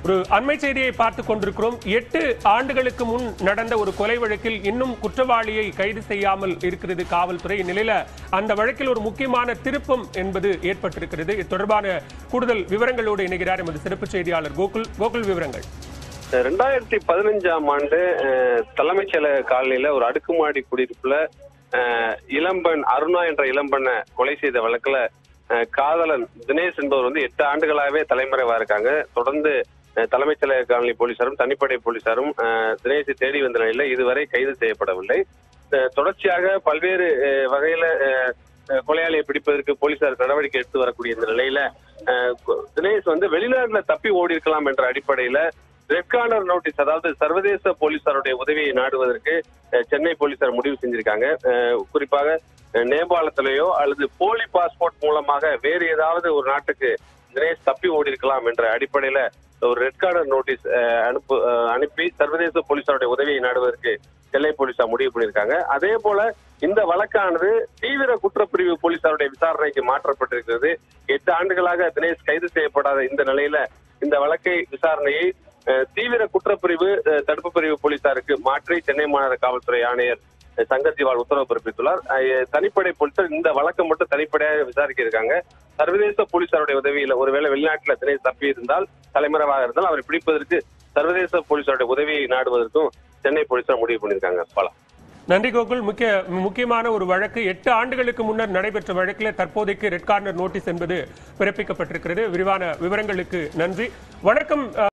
ஒரு அண்மை செய்தியை பார்த்துக் கொண்டிருக்கிறோம் எட்டு ஆண்டுகளுக்கு முன் நடந்த ஒரு கொலை வழக்கில் இன்னும் குற்றவாளியை கைது செய்யாமல் இருக்கிறது காவல்துறை இந்நிலையில அந்த வழக்கில் ஒரு முக்கியமான திருப்பம் என்பது ஏற்பட்டிருக்கிறது இது தொடர்பான கூடுதல் விவரங்களோடு இணைகிறார் எமது சிறப்பு செய்தியாளர் கோகுல் கோகுல் விவரங்கள் ரெண்டாயிரத்தி பதினஞ்சாம் ஆண்டு அஹ், தலைமைச் செயலக காலனியில ஒரு அடுக்குமாடி குடியிருப்புல அஹ், இளம்பெண் அருணா என்ற இளம்பெண்ணை கொலை செய்த வழக்குல அஹ், காதலன் தினேஷ் என்பவர் வந்து எட்டு ஆண்டுகளாகவே தலைமறைவா இருக்காங்க தொடர்ந்து அஹ், தலைமைச் செயலக காலனி போலீசாரும் தனிப்படை போலீசாரும் அஹ், தினேஷை தேடி வந்த நிலையில இதுவரை கைது செய்யப்படவில்லை அஹ், தொடர்ச்சியாக பல்வேறு அஹ், வகையில அஹ், அஹ், கொலையாளியை பிடிப்பதற்கு போலீசார் நடவடிக்கை எடுத்து வரக்கூடிய இந்த நிலையில அஹ், கு- தினேஷ் வந்து வெளிநாட்டுல தப்பி ஓடி இருக்கலாம் என்ற அடிப்படையில ரெட் கார்னர் நோட்டீஸ் அதாவது சர்வதேச போலீசாருடைய உதவியை நாடுவதற்கு அஹ், சென்னை போலீசார் முடிவு செஞ்சிருக்காங்க அஹ், குறிப்பாக அஹ், நேபாளத்திலேயோ அல்லது போலி பாஸ்போர்ட் மூலமாக வேறு ஏதாவது ஒரு நாட்டுக்கு தினேஷ் தப்பி ஓடி இருக்கலாம் என்ற அடிப்படையில ஒரு ரெட் கார்னர் நோட்டீஸ் அஹ், அனுப்பு அஹ், அனுப்பி சர்வதேச போலீசாருடைய உதவியை நாடுவதற்கு சென்னை போலீசார் முடிவு பண்ணியிருக்காங்க அதே போல இந்த வழக்கானது தீவிர குற்றப்பிரிவு போலீசாருடைய விசாரணைக்கு மாற்றப்பட்டிருக்கிறது எட்டு ஆண்டுகளாக தினேஷ் கைது செய்யப்படாத இந்த நிலையில இந்த வழக்கை விசாரணையை அஹ், தீவிர குற்றப்பிரிவு அஹ், தடுப்பு பிரிவு போலீசாருக்கு மாற்றி சென்னை மாநகர காவல்துறை ஆணையர் அஹ், சங்கர் ஜிவால் உத்தரவு பிறப்பித்துள்ளார் அஹ், தனிப்படை போலீசார் இந்த வழக்கை மட்டும் தனிப்படையாக விசாரிக்க இருக்காங்க சர்வதேச போலீசாருடைய உதவியில ஒருவேளை வெளிநாட்டுல தினேஷ் தப்பி இருந்தால் தலைமறைவாக இருந்தால் அவரை பிடிப்பதற்கு சர்வதேச போலீசாருடைய உதவியை நாடுவதற்கும் சென்னை போலீசார் முடிவு பண்ணியிருக்காங்க பலம் நன்றி கோகுல் முக்கிய முக்கியமான ஒரு வழக்கு எட்டு ஆண்டுகளுக்கு முன்னர் நடைபெற்ற வழக்கில் தற்போதைக்கு ரெட் கார்னர் நோட்டீஸ் என்பது பிறப்பிக்கப்பட்டிருக்கிறது விரிவான விவரங்களுக்கு நன்றி வணக்கம்